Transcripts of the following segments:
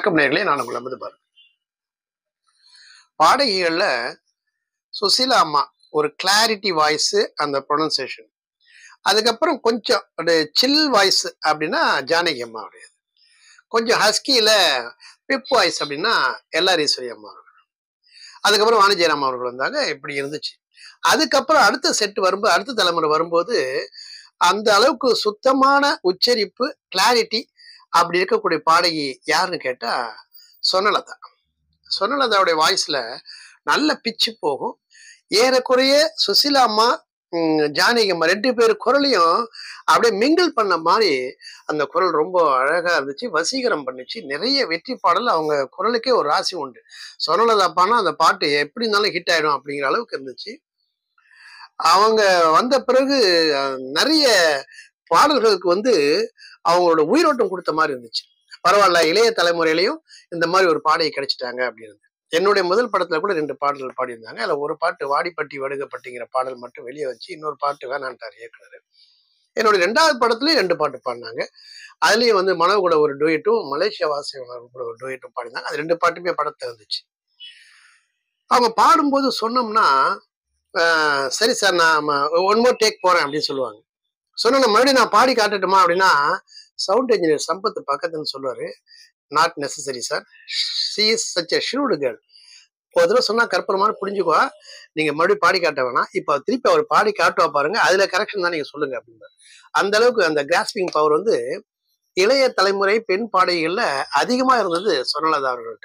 வணக்கம் நேர்களே நான் உங்கள் அமது பாரு பாடகிகள்ல சுசீலா அம்மா ஒரு கிளாரிட்டி வாய்ஸ் அந்த ப்ரொனன்சியேஷன் அதுக்கப்புறம் கொஞ்சம் ஒரு சில் வாய்ஸ் அப்படின்னா ஜானகி அம்மா உடையது கொஞ்சம் ஹஸ்கியில பிப் வாய்ஸ் அப்படின்னா எல்லாரீஸ்வரி அம்மா அவர்கள் அதுக்கப்புறம் வாணிஜெயராம் அவர்கள் வந்தாங்க இப்படி இருந்துச்சு அதுக்கப்புறம் அடுத்த செட் வரும்போது அடுத்த தலைமுறை வரும்போது அந்த அளவுக்கு சுத்தமான உச்சரிப்பு கிளாரிட்டி அப்படி இருக்கக்கூடிய பாடகி யாருன்னு கேட்டா சொன்னலதா சொன்னலதாவுடைய வாய்ஸ்ல நல்ல பிச்சு போகும் ஏறக்குறைய சுசிலா அம்மா ம், ஜானகி அம்மா ரெண்டு பேர் குரலையும் அப்படியே மிங்கிள் பண்ண மாதிரி அந்த குரல் ரொம்ப அழகா இருந்துச்சு வசீகரம் பண்ணுச்சு நிறைய வெற்றி பாடல் அவங்க குரலுக்கே ஒரு ராசி உண்டு சொன்னலதாப்பானா அந்த பாட்டு எப்படி இருந்தாலும் ஹிட் ஆயிடும் அப்படிங்கிற அளவுக்கு இருந்துச்சு அவங்க வந்த பிறகு அஹ், நிறைய பாடல்களுக்கு வந்து அவங்களோட உயிரோட்டம் கொடுத்த மாதிரி இருந்துச்சு பரவாயில்ல இளைய தலைமுறையிலையும் இந்த மாதிரி ஒரு பாடகி கிடைச்சிட்டாங்க அப்படின்னு என்னுடைய முதல் படத்துல கூட ரெண்டு பாடல்கள் பாடியிருந்தாங்க அதுல ஒரு பாட்டு வாடிப்பட்டி வடுகப்பட்டிங்கிற பாடல் மட்டும் வெளியே வச்சு இன்னொரு பாட்டு வேணான்ட்டார் இயக்குனர் என்னுடைய ரெண்டாவது படத்துலயும் ரெண்டு பாட்டு பாடினாங்க அதுலயும் வந்து மனோ கூட ஒரு டூயட்டும் மலேசியா வாசி கூட ஒரு டூயட்டும் பாடினாங்க அது ரெண்டு பாட்டுமே படத்துல இருந்துச்சு அவங்க பாடும்போது சொன்னோம்னா ஆஹ், சரி சார் நான் ஒன் மோர் டேக் போறேன் அப்படின்னு சொல்லுவாங்க சொன்னா மறுபடியும் நான் பாடி காட்டட்டுமா அப்படின்னா சவுண்ட் இன்ஜினியர் சம்பத் பக்கத்துல சொல்லுவாரு not necessary sir she is such a shrewd girl ஒரு தடவை சொன்னா கற்பனமான புரிஞ்சுக்குவா நீங்க மறுபடியும் பாடி காட்ட வேணாம் இப்போ திருப்பி அவர் பாடி காட்டுவா பாருங்க அதுல கரெக்ஷன் தான் நீங்க சொல்லுங்க அப்படின்பாரு அந்த அளவுக்கு அந்த கிராஸ்பிங் பவர் வந்து இளைய தலைமுறை பெண் பாடகிகள்ல அதிகமா இருந்தது சொன்னலதா அவர்கள்ட்ட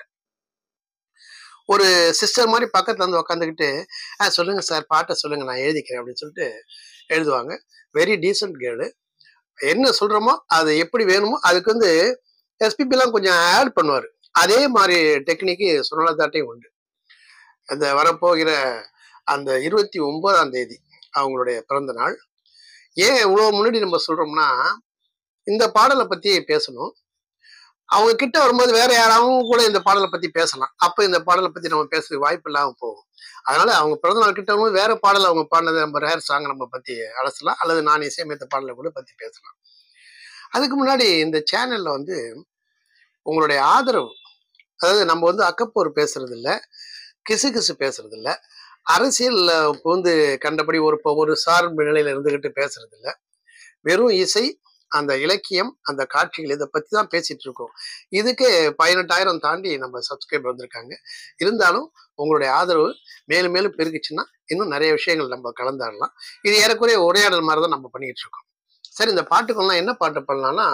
ஒரு சிஸ்டர் மாதிரி பக்கத்துல வந்து உட்காந்துக்கிட்டு ஆ சொல்லுங்க சார் பாட்டை சொல்லுங்க நான் எழுதிக்கிறேன் அப்படின்னு சொல்லிட்டு எழுதுவாங்க வெரி டீசென்ட் கேர்ளு என்ன சொல்றோமோ அது எப்படி வேணுமோ அதுக்கு வந்து எஸ்பிபிலாம் கொஞ்சம் ஆட் பண்ணுவார் அதே மாதிரி டெக்னிக்கு சுனலதாட்டையும் உண்டு அந்த வரப்போகிற அந்த இருபத்தி ஒன்பதாம் தேதி அவங்களுடைய பிறந்த நாள் ஏன் இவ்வளோ முன்னாடி நம்ம சொல்றோம்னா இந்த பாடலை பத்தி பேசணும் அவங்க கிட்ட வரும்போது வேற யாராவும் கூட இந்த பாடலை பத்தி பேசலாம் அப்ப இந்த பாடலை பத்தி நம்ம பேசுறதுக்கு வாய்ப்பு இல்லாம போகும் அதனால அவங்க பிறந்த நாள் கிட்ட வரும்போது வேற பாடல் அவங்க பாடினது நம்ம ரேர் சாங் நம்ம பத்தி அலசலாம் அல்லது நான் இசையமைத்த பாடலை கூட பத்தி பேசலாம் அதுக்கு முன்னாடி இந்த சேனல்ல வந்து உங்களுடைய ஆதரவு அதாவது நம்ம வந்து அக்கப்போர் பேசுறது இல்ல கிசு கிசு பேசுறது இல்ல அரசியல்ல வந்து கண்டபடி ஒரு ஒரு சார்பு நிலையில இருந்துகிட்டு பேசுறது இல்ல வெறும் இசை அந்த இலக்கியம் அந்த காட்சிகள் இதை பத்தி தான் பேசிட்டு இருக்கோம் இதுக்கு பதினெட்டாயிரம் தாண்டி நம்ம சப்ஸ்கிரைபர் வந்திருக்காங்க இருந்தாலும் உங்களுடைய ஆதரவு மேலும் மேலும் பெருகுச்சுன்னா இன்னும் நிறைய விஷயங்கள் நம்ம கலந்தாடலாம் இது ஏறக்குறைய உரையாடல் மாதிரி தான் நம்ம பண்ணிட்டு இருக்கோம் சரி இந்த பாட்டுக்கெல்லாம் என்ன பாட்டு பண்ணலாம்னா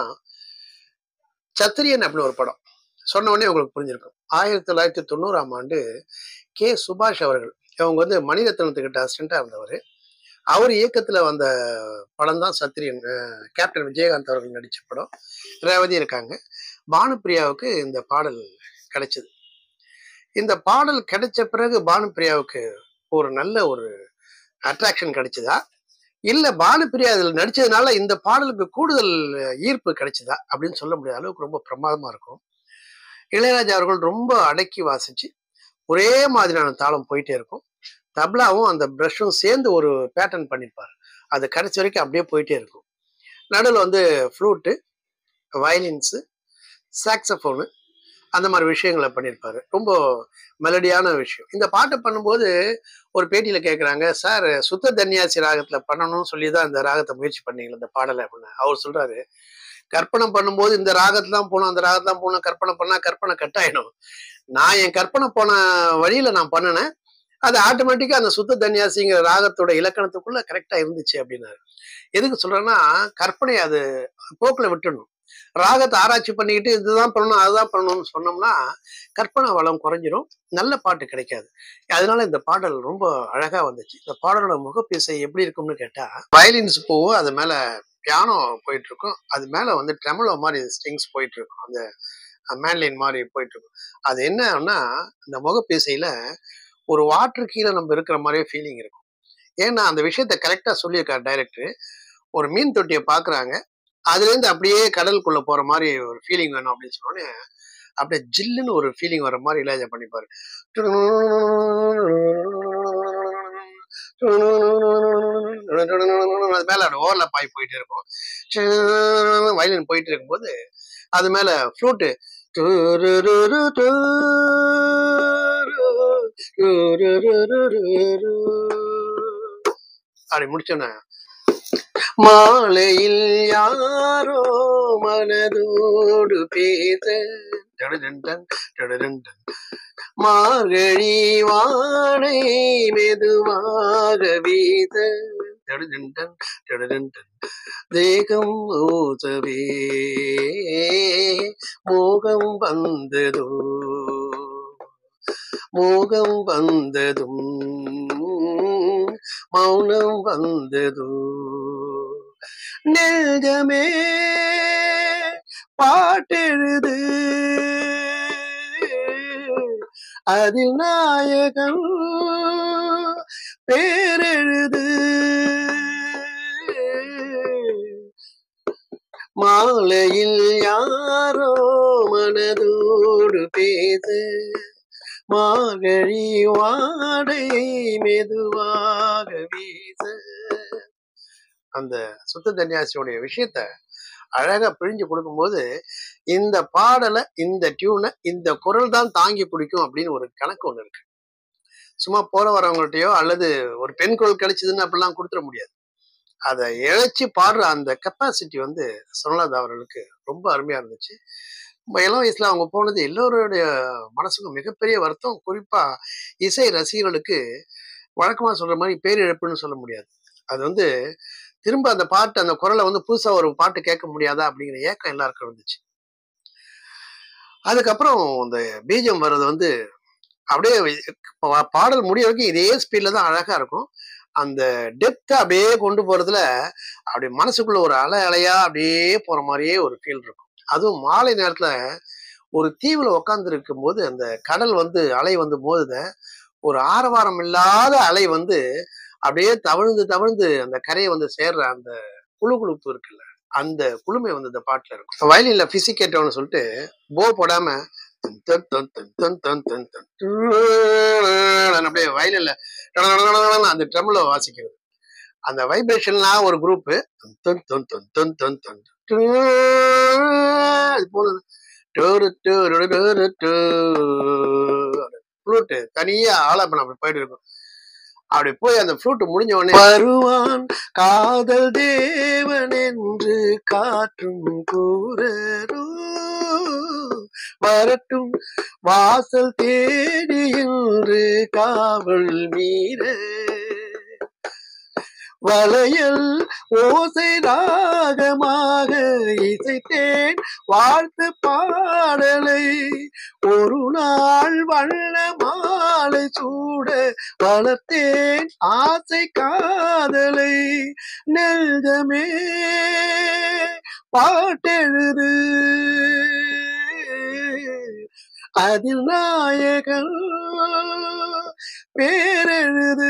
சத்திரியன் அப்படின்னு ஒரு படம் சொன்ன உடனே உங்களுக்கு புரிஞ்சிருக்கும் ஆயிரத்தி தொள்ளாயிரத்தி தொண்ணூறாம் ஆண்டு கே சுபாஷ் அவர்கள் அவங்க வந்து மணிரத்னத்துக்கிட்ட அசிஸ்டண்டா இருந்தவர் அவர் இயக்கத்துல வந்த படம் தான் சத்திரியன் அஹ் கேப்டன் விஜயகாந்த் அவர்கள் நடிச்ச படம் ரேவதி இருக்காங்க பானுப்பிரியாவுக்கு இந்த பாடல் கிடைச்சது இந்த பாடல் கிடைச்ச பிறகு பானுப்பிரியாவுக்கு ஒரு நல்ல ஒரு அட்ராக்ஷன் கிடைச்சதா இல்ல பானுப்பிரியா அதில் நடிச்சதுனால இந்த பாடலுக்கு கூடுதல் ஈர்ப்பு கிடைச்சதா அப்படின்னு சொல்ல முடியாத அளவுக்கு ரொம்ப பிரமாதமா இருக்கும் இளையராஜா அவர்கள் ரொம்ப அடக்கி வாசிச்சு ஒரே மாதிரியான தாளம் போயிட்டே இருக்கும் தப்லாவும் அந்த ப்ரஷும் சேர்ந்து ஒரு பேட்டர்ன் பண்ணியிருப்பார் அது கடைசி வரைக்கும் அப்படியே போயிட்டே இருக்கும் நடுவில் வந்து ஃப்ளூட்டு வயலின்ஸு சாக்ஸஃபோனு அந்த மாதிரி விஷயங்களை பண்ணியிருப்பாரு ரொம்ப மெலடியான விஷயம் இந்த பாட்டை பண்ணும்போது ஒரு பேட்டியில கேட்குறாங்க சார் சுத்த தன்யாசி ராகத்துல பண்ணணும்னு சொல்லி தான் இந்த ராகத்தை முயற்சி பண்ணீங்களா இந்த பாடலை அப்படின்னு அவர் சொல்றாரு கற்பனை பண்ணும்போது இந்த ராகத்துல தான் போகணும் அந்த ராகத்துல தான் போகணும் கற்பனை பண்ணா கற்பனை கட் ஆயிடும் நான் என் கற்பனை போன வழியில நான் பண்ணினேன் அது ஆட்டோமேட்டிக்கா அந்த சுத்த தன்யாசிங்கிற ராகத்தோட இலக்கணத்துக்குள்ள கரெக்டா இருந்துச்சு அப்படின்னாரு எதுக்கு சொல்றேன்னா கற்பனை அது போக்குல விட்டுடணும் ராகத்தை ஆராய்ச்சி பண்ணிக்கிட்டு இதுதான் பண்ணணும் அதுதான் பண்ணணும்னு சொன்னோம்னா கற்பனை வளம் குறைஞ்சிரும் நல்ல பாட்டு கிடைக்காது அதனால இந்த பாடல் ரொம்ப அழகா வந்துச்சு இந்த பாடலோட முகப்பிசை எப்படி இருக்கும்னு கேட்டா வயலின்ஸ் போகும் அது மேல பியானோ போயிட்டு இருக்கும் அது மேல வந்து ட்ரெமலோ மாதிரி ஸ்ட்ரிங்ஸ் போயிட்டு இருக்கும் அந்த மேன்லைன் மாதிரி போயிட்டு இருக்கும் அது என்னன்னா அந்த முகப்பிசையில ஒரு வாட்டர் கீழே நம்ம இருக்கிற மாதிரியே ஃபீலிங் இருக்கும் ஏன்னா அந்த விஷயத்த கரெக்டா சொல்லியிருக்காரு டைரக்டர் ஒரு மீன் தொட்டியை பாக்குறாங்க அதுல இருந்து அப்படியே கடலுக்குள்ள போற மாதிரி ஒரு ஃபீலிங் வேணும் அப்படின்னு சொன்னோடனே அப்படியே ஜில்லுன்னு ஒரு ஃபீலிங் வர மாதிரி இளையராஜா பண்ணிப்பாரு அது மேல ஓவர்ல பாய் போயிட்டே இருக்கும் வயலின் போயிட்டு இருக்கும்போது அது மேல ஃப்ளூட்டு டுருருரு டுருருரு. அப்படி முடிச்சோன்னே மாலையில் யாரோ மனதோடு பேச டடுடன்டன், டடுடன்டன். மார்கழி வானை மெதுவாக வீச டடுடன்டன், டடுடன்டன். தேகம் ஓசவே மோகம் வந்ததோ மோகம் வந்ததும் மௌனம் வந்ததோ நெஞ்சமே பாட்டெழுது அதில் நாயகம் பேரெழுது மாலையில் யாரோ மனதோடு பேச மாகழி வாடை மெதுவாக வீச அந்த சுத்த தன்யாசியோடைய விஷயத்த அழகா பிழிஞ்சு கொடுக்கும்போது இந்த பாடலை இந்த டியூனை இந்த குரல் தான் தாங்கி பிடிக்கும் அப்படின்னு ஒரு கணக்கு ஒண்ணு இருக்கு சும்மா போற வரவங்கள்ட்டயோ அல்லது ஒரு பெண் குரல் கிடைச்சதுன்னு அப்படிலாம் கொடுத்துட முடியாது அதை இழைச்சி பாடுற அந்த கெப்பாசிட்டி வந்து சொன்னலதா அவர்களுக்கு ரொம்ப அருமையா இருந்துச்சு நம்ம இளம் வயசுல அவங்க போனது எல்லோருடைய மனசுக்கும் மிகப்பெரிய வருத்தம் குறிப்பா இசை ரசிகர்களுக்கு வழக்கமா சொல்ற மாதிரி பேரிழப்புன்னு சொல்ல முடியாது அது வந்து திரும்ப அந்த பாட்டு அந்த குரலை வந்து புதுசா ஒரு பாட்டு கேட்க முடியாதா அப்படிங்கிற ஏக்கம் எல்லாருக்கும் இருந்துச்சு அதுக்கப்புறம் இந்த பீஜம் வர்றது வந்து அப்படியே பா- பாடல் முடிய வரைக்கும் இதே ஸ்பீட்ல தான் அழகா இருக்கும் அந்த டெப்த்தை அப்படியே கொண்டு போறதுல அப்படி மனசுக்குள்ள ஒரு அலை அலையா அப்படியே போற மாதிரியே ஒரு ஃபீல் இருக்கும் அதுவும் மாலை நேரத்துல ஒரு தீவுல உட்கார்ந்து இருக்கும் போது அந்த கடல் வந்து அலை வந்து மோதுத ஒரு ஆரவாரம் இல்லாத அலை வந்து அப்படியே தவழ்ந்து தவழ்ந்து அந்த கரையை வந்து சேர்ற அந்த குழு குழுப்பு இருக்குல்ல அந்த குளுமை வந்து இந்த பாட்டுல இருக்கும் வயலின்ல பிசிகேட்டோன்னு சொல்லிட்டு போ போடாம தன் தன் தன் தன் தன் தன் தன் தன் டூன்னு அப்படியே வயலின்ல அந்த ட்ரம்ல வாசிக்கிறது அந்த வைப்ரேஷன்லாம் ஒரு குரூப் அது போனது ஃப்ளூட்டு தனியா ஆலாப்பன அப்படி போயிட்டு இருக்கும் அப்படி போய் அந்த ஃப்ளூட் முடிஞ்ச உடனே வருவான் காதல் தேவன் என்று காற்றும் கூறரோ வரட்டும் வாசல் தேடி என்று காவல் மீற வளையல் ஓசை ராகமாக இசைத்தேன் வாழ்த்து பாடலை ஒரு நாள் வண்ண மாலை சூட வளர்த்தேன் ஆசை காதலை நெஞ்சமே பாட்டெழுது அதில் நாயகன் பேரெழுது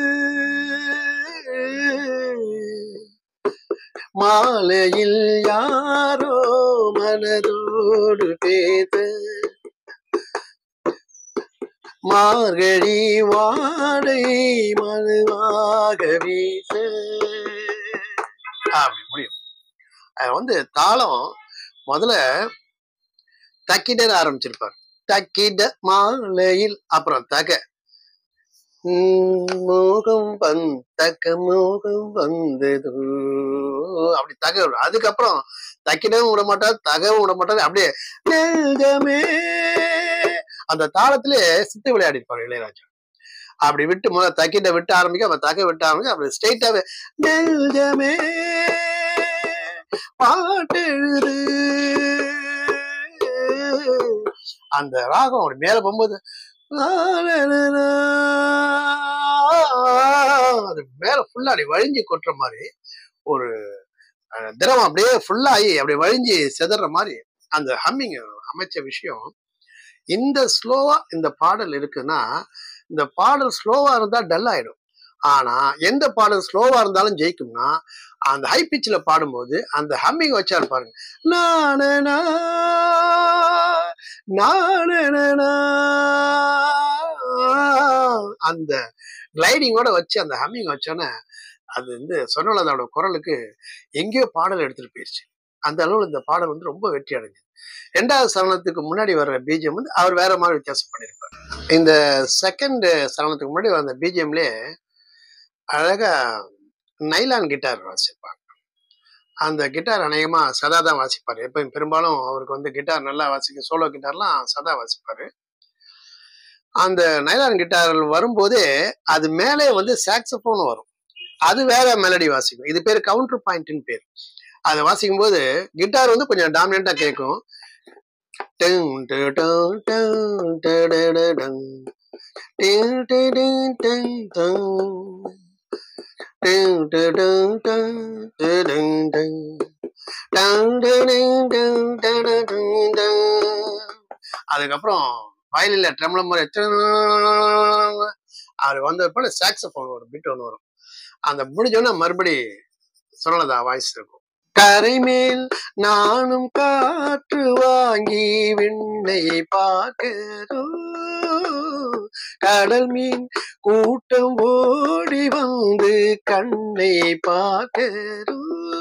மாலையில் யாரோ மனதோடு பேச மார்கழி வாடை மனுவாக வீச அப்படி முடியும் அது வந்து தாளம் முதல்ல தக்கிட ஆரம்பிச்சிருப்பார் தக்கிட மாலையில் அப்புறம் தக உம், மோகம் வந் தக்க மோகம் வந்தது அப்படி தக விடும். அதுக்கப்புறம் தக்கிடவும் விட மாட்டார் தகவும் விட மாட்டார் அப்படியே நெஞ்சமே அந்த தாளத்திலே சித்து விளையாடி இருப்பார் இளையராஜா அப்படி விட்டு முதல்ல தக்கிட்ட விட்டு ஆரம்பிக்க அப்ப தக விட்டு ஆரம்பிக்க அப்படி ஸ்ட்ரெயிட்டாவே நெஞ்சமே பாட்டு எழுது அந்த ராகம் அப்படி மேல போகும்போது அது மேல ஃபுல்லா அப்படி வழிஞ்சு கொட்டுற மாதிரி ஒரு அஹ், திரவம் அப்படியே ஃபுல்லாகி அப்படி வழிஞ்சு செதற மாதிரி அந்த ஹம்மிங் அமைச்ச விஷயம் இந்த ஸ்லோவா இந்த பாடல் இருக்குன்னா இந்த பாடல் ஸ்லோவா இருந்தா டல் ஆயிடும் ஆனா எந்த பாடல் ஸ்லோவா இருந்தாலும் ஜெயிக்கும்னா அந்த ஹை பிச்சில் பாடும்போது அந்த ஹம்மிங் வச்சாரு பாருங்க நானனா நானனா அந்த கிளைடிங்கோட வச்சு அந்த ஹம்மிங் வச்சோன்னே அது வந்து சொன்னலதோட குரலுக்கு எங்கேயோ பாடல் எடுத்துட்டு போயிடுச்சு அந்த அளவுல இந்த பாடல் வந்து ரொம்ப வெற்றி அடைஞ்சது ரெண்டாவது சரணத்துக்கு முன்னாடி வர்ற பிஜிஎம் வந்து அவர் வேற மாதிரி வித்தியாசம் பண்ணியிருப்பார் இந்த செகண்ட் சரணத்துக்கு முன்னாடி வந்த பிஜிஎம்லே அழகா நைலான் கிட்டார் வாசிப்பார் அந்த கிட்டார் அநேகமா சதா தான் வாசிப்பார் எப்பயும் பெரும்பாலும் அவருக்கு வந்து கிட்டார் நல்லா வாசிக்க சோலோ கிட்டார்லாம் சதா வாசிப்பாரு அந்த நைலான் கிட்டார் வரும்போதே அது மேலே வந்து சாக்ஸபோன் வரும் அது வேற மெலடி வாசிக்கும் இது பேர் கவுண்டர் பாயிண்ட்னு பேர் அதை வாசிக்கும் போது கிட்டார் வந்து கொஞ்சம் டாமினண்டா கேட்கும் டங் டு டங் டங் டு டு டு டங். டிங் டு டிங் டங் டங். டிங் டு டங் டங் டு டிங் டங். டங் டு டிங் டங் டு டு டிங் டங். அதுக்கப்புறம் வயலில் ட்ரம்ளம் மாதிரி அவர் வந்த போல சாக்ஸபோன் ஒரு பிட் ஒன்று வரும் அந்த முடிஞ்சோன்னா மறுபடி சொல்லலதா வாய்ஸ் இருக்கும் கரைமேல் நானும் காற்று வாங்கி விண்ணை பார்க்கிறோம் கடல் மீன் கூட்டம் ஓடி வந்து கண்ணை பார்க்கிறோம்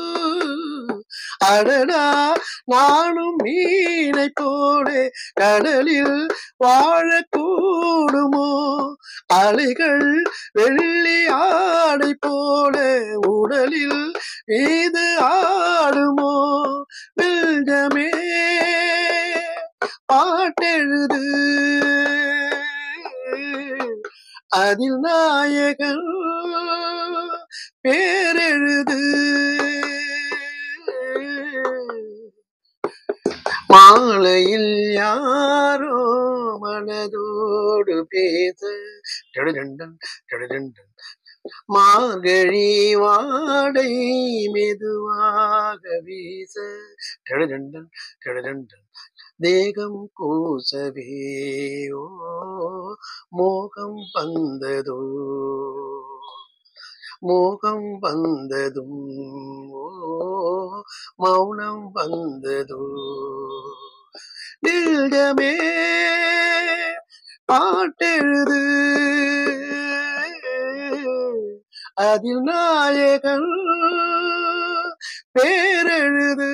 அடடா நானும் மீனை போல கடலில் வாழக்கூடுமோ அலைகள் வெள்ளி ஆடை போல உடலில் மீது ஆடுமோ வெல்ஜமே பாட்டெழுது அதில் நாயகன் பேரெழுது மாலையில் யாரோ மனதோடு பேச டடுடண்டன் டடுடண்டன் மார்கழி வாடை மெதுவாக வீச டடுடண்டன் டடுடண்டன் தேகம் கூசவே ஓ மோகம் வந்ததோ மோகம் வந்ததும் ஓ மௌனம் வந்ததோ நெஞ்சமே பாட்டெழுது அதில் நாயகன் பேரெழுது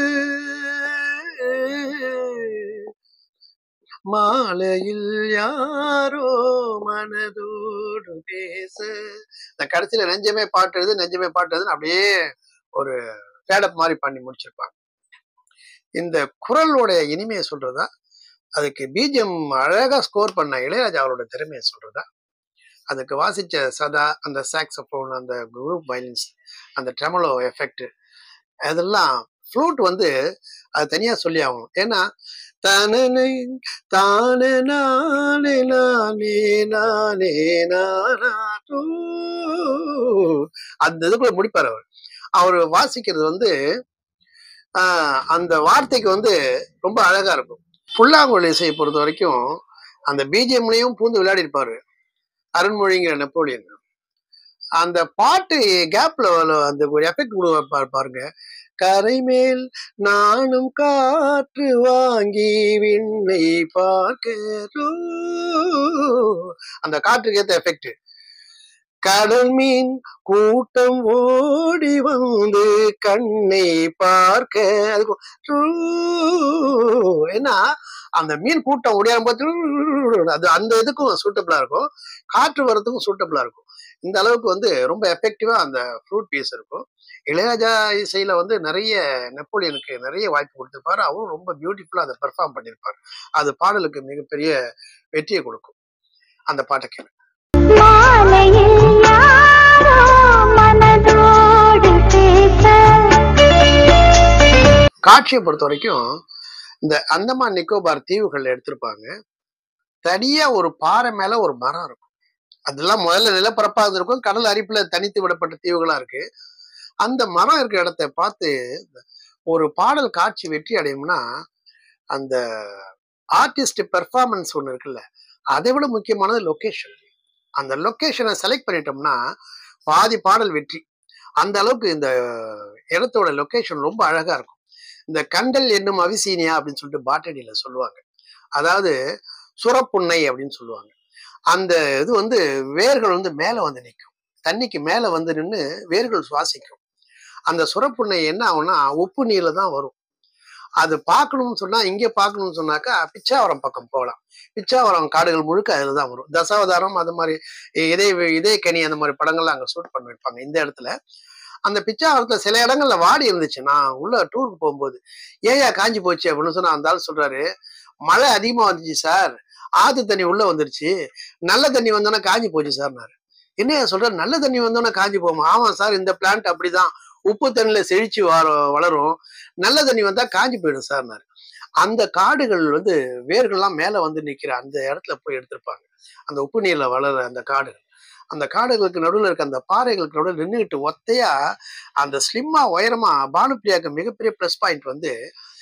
மாலையில் யாரோ மனதோடு பேச இந்த கடைசியில நெஞ்சமே பாட்டுறது நெஞ்சமே பாட்டுறதுன்னு அப்படியே ஒரு ஃபேடப் மாதிரி பண்ணி முடிச்சிருப்பாங்க இந்த குரலோட இனிமையை சொல்றதா அதுக்கு பீஜம் அழகா ஸ்கோர் பண்ண இளையராஜா அவரோட திறமையை சொல்றதா அதுக்கு வாசிச்ச சதா அந்த சாக்ஸபோன் அந்த குரூப் வயலன்ஸ் அந்த ட்ரெமலோ எஃபெக்ட் அதெல்லாம் ஃப்ளூட் வந்து அது தனியா சொல்லி ஆகணும் ஏன்னா தானே தானே நானே நானே நானே நானாட்டோ அந்த இதுக்குள்ள முடிப்பார் அவர் அவர் வாசிக்கிறது வந்து ஆஹ் அந்த வார்த்தைக்கு வந்து ரொம்ப அழகா இருக்கும் புல்லாங்குழல் இசையை பொறுத்த வரைக்கும் அந்த பிஜிஎம்லயும் பூந்து விளையாடி இருப்பாரு அருண்மொழிங்கிற நெப்போலியன் அந்த பாட்டு கேப்ல அந்த ஒரு எஃபெக்ட் கொடுப்பாரு பாருங்க கரை மேல் நானும் காற்று வாங்கி விண்ணை பார்க்கிறோம் அந்த காற்றுக்கு ஏத்த எஃபெக்ட் கடல் மீன் கூட்டம் ஓடி வந்து கண்ணை பார்க்க அதுக்கு ட்ரூ. ஏன்னா அந்த மீன் கூட்டம் ஓடியாரும் போது அது அந்த இதுக்கும் சூட்டபிளா இருக்கும் காற்று வர்றதுக்கும் சூட்டபிளா இருக்கும் இந்த அளவுக்கு வந்து ரொம்ப எஃபெக்டிவா அந்த ஃப்ரூட் பீஸ் இருக்கும் இளையராஜா இசையில வந்து நிறைய நெப்போலியனுக்கு நிறைய வாய்ப்பு கொடுத்திருப்பாரு அவரும் ரொம்ப பியூட்டிஃபுல்லா அதை பெர்ஃபார்ம் பண்ணியிருப்பாரு அது பாடலுக்கு மிகப்பெரிய வெற்றியை கொடுக்கும் அந்த பாட்டை கேளு மாலையில் யாரோ மனதோடு பேச காட்சியை பொறுத்த வரைக்கும் இந்த அந்தமான் நிக்கோபார் தீவுகள் எடுத்திருப்பாங்க தனியா ஒரு பாறை மேல ஒரு மரம் இருக்கும் அதெல்லாம் முதல்ல நிலப்பரப்பா இருந்திருக்கும் கடல் அரிப்புல தனித்து விடப்பட்ட தீவுகளா இருக்கு அந்த மரம் இருக்கிற இடத்த பார்த்து ஒரு பாடல் காட்சி வெற்றி அடையும்னா அந்த ஆர்டிஸ்ட் பெர்ஃபார்மன்ஸ் ஒன்று இருக்குல்ல அதை விட முக்கியமானது லொகேஷன் அந்த லொகேஷனை செலக்ட் பண்ணிட்டோம்னா பாதி பாடல் வெற்றி அந்த அளவுக்கு இந்த இடத்தோட லொகேஷன் ரொம்ப அழகா இருக்கும் இந்த கண்டல் என்னும் அவிசீனியா அப்படின்னு சொல்லிட்டு பாட்டடியில சொல்லுவாங்க அதாவது சுரப்புன்னை அப்படின்னு சொல்லுவாங்க அந்த இது வந்து வேர்கள் வந்து மேல வந்து நிற்கும் தண்ணிக்கு மேல வந்து நின்று வேர்கள் சுவாசிக்கும் அந்த சுரப்புண்ணை என்ன ஆகும்னா உப்பு நீர்ல தான் வரும் அது பார்க்கணும்னு சொன்னா இங்கே பார்க்கணும்னு சொன்னாக்கா பிச்சாவரம் பக்கம் போகலாம் பிச்சாவரம் காடுகள் முழுக்க அதில் தான் வரும் தசாவதாரம் அது மாதிரி இதே இதே கனி அந்த மாதிரி படங்கள்லாம் அங்கே ஷூட் பண்ணிருப்பாங்க இந்த இடத்துல அந்த பிச்சாவரத்துல சில இடங்கள்ல வாடி இருந்துச்சு நான் உள்ள டூருக்கு போகும்போது ஏயா காஞ்சி போச்சு அப்படின்னு சொன்னா அந்த ஆள் சொல்றாரு மழை அதிகமா வந்துச்சு சார் ஆத்து தண்ணி உள்ள வந்துருச்சு நல்ல தண்ணி வந்தோன்னா காஞ்சி போச்சு சார்னாரு என்னையா சொல்ற நல்ல தண்ணி வந்தோன்னா காஞ்சி போமா ஆமா சார் இந்த பிளான்ட் அப்படிதான் உப்பு தண்ணியில செழிச்சு வர வளரும் நல்ல தண்ணி வந்தா காஞ்சி போயிடும் சார்னாரு அந்த காடுகள் வந்து வேர்கள்லாம் மேல வந்து நிக்கிற அந்த இடத்துல போய் எடுத்திருப்பாங்க அந்த உப்பு நீர்ல வளர அந்த காடுகள் அந்த காடுகளுக்கு நடுவில் இருக்க அந்த பாறைகளுக்கு நடுவில் நின்றுக்கிட்டு ஒத்தையா அந்த ஸ்லிம்மா உயரமா பானுப்பிரியாக்கு மிகப்பெரிய ப்ளஸ் பாயிண்ட் வந்து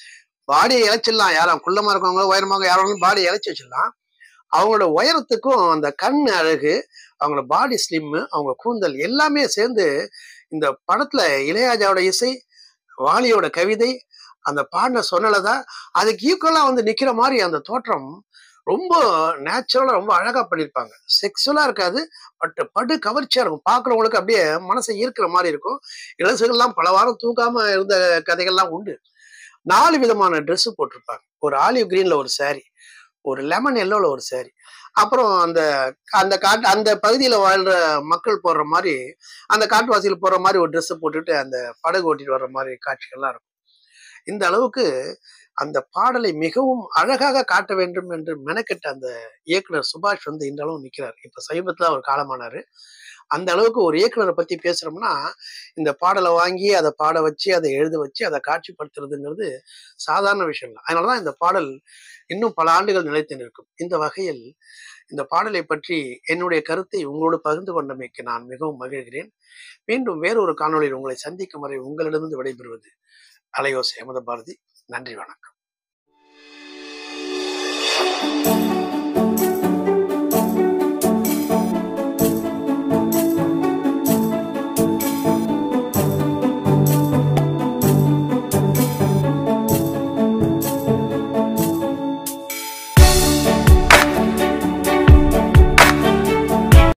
பாடியை இழைச்சிடலாம் யாரும் குள்ளமா இருக்கவங்க உயரமாக யாரும் பாடியை இழைச்சி வச்சிடலாம் அவங்களோட உயரத்துக்கும் அந்த கண் அழகு அவங்களோட பாடி ஸ்லிம்மு அவங்க கூந்தல் எல்லாமே சேர்ந்து இந்த படத்துல இளையராஜாவோட இசை வாலியோட கவிதை அந்த பாடின சொன்னலை தான் அதுக்கு ஈக்குவலா வந்து நிக்கிற மாதிரி அந்த தோற்றம் ரொம்ப நேச்சுரலா ரொம்ப அழகா பண்ணியிருப்பாங்க செக்ஸுவலா இருக்காது பட் படு கவர்ச்சியா இருக்கும் பார்க்குறவங்களுக்கு அப்படியே மனசை ஈர்க்கிற மாதிரி இருக்கும் இளசுகள்லாம் பல வாரம் தூக்காம இருந்த கதைகள்லாம் உண்டு நாலு விதமான Dress போட்டிருப்பாங்க ஒரு ஆலிவ் கிரீன்ல ஒரு saree ஒரு லெமன் எல்லோல ஒரு saree அப்புறம் அந்த அந்த காட்டு அந்த பகுதியில வாழ்ற மக்கள் போடுற மாதிரி அந்த காட்டுவாசிகள் போடுற மாதிரி ஒரு Dress போட்டுட்டு அந்த படகு ஓட்டிட்டு வர்ற மாதிரி காட்சிகள்லாம் இருக்கும் இந்த அளவுக்கு அந்த பாடலை மிகவும் அழகாக காட்ட வேண்டும் என்று மெனக்கெட்ட அந்த இயக்குனர் சுபாஷ் வந்து இந்த அளவு நிற்கிறார் இப்ப சமீபத்துல அவர் காலமானாரு அந்த அளவுக்கு ஒரு இயக்குனரை பத்தி பேசுறோம்னா இந்த பாடலை வாங்கி அதை பாட வச்சு அதை எழுத வச்சு அதை காட்சிப்படுத்துறதுங்கிறது சாதாரண விஷயம் இல்லை அதனாலதான் இந்த பாடல் இன்னும் பல ஆண்டுகள் நிலைத்து நிற்கும் இந்த வகையில் இந்த பாடலை பற்றி என்னுடைய கருத்தை உங்களோடு பகிர்ந்து கொண்டமைக்கு நான் மிகவும் மகிழ்கிறேன் மீண்டும் வேறொரு காணொளியில் உங்களை சந்திக்கும் வரை உங்களிடமிருந்து விடைபெறுவது அலையோசை அமத பாரதி நன்றி வணக்கம்